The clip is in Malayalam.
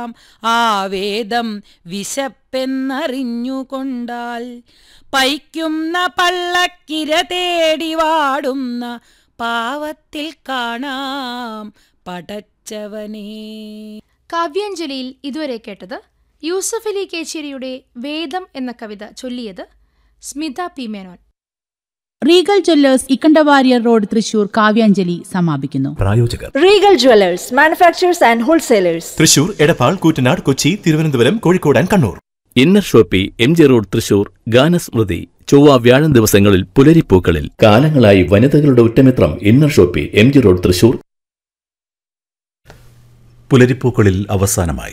ആ വേദം വിശപ്പെന്നറിഞ്ഞുകൊണ്ടാൽ പൈക്കുന്ന പള്ളക്കിര തേടി വാടുന്ന പാവത്തിൽ കാണാം പടച്ചവനേ കാവ്യാഞ്ജലിയിൽ ഇതുവരെ കേട്ടത് യൂസഫ് അലി കേച്ചേരിയുടെ വേദം എന്ന കവിത ചൊല്ലിയത് Smitha P Menon Regal jewellers Ikkanda Warrier road Thrissur കാവ്യാഞ്ജലി സമാപിക്കുന്നു പ്രായോജകർ Regal Jewelers, manufacturers and wholesalers. Thrissur Edappal Koottanad Kochi Thiruvananthapuram Kozhikode and Kannur inner shoppe M G road Thrissur ഗാനസ്മൃതി ചൊവ്വ വ്യാഴം ദിവസങ്ങളിൽ പുലരിപ്പൂക്കളിൽ കാലങ്ങളായി വനിതകളുടെ ഉറ്റമിത്രം inner shoppe M G road Thrissur പുലരിപ്പൂക്കളിൽ അവസാനമായി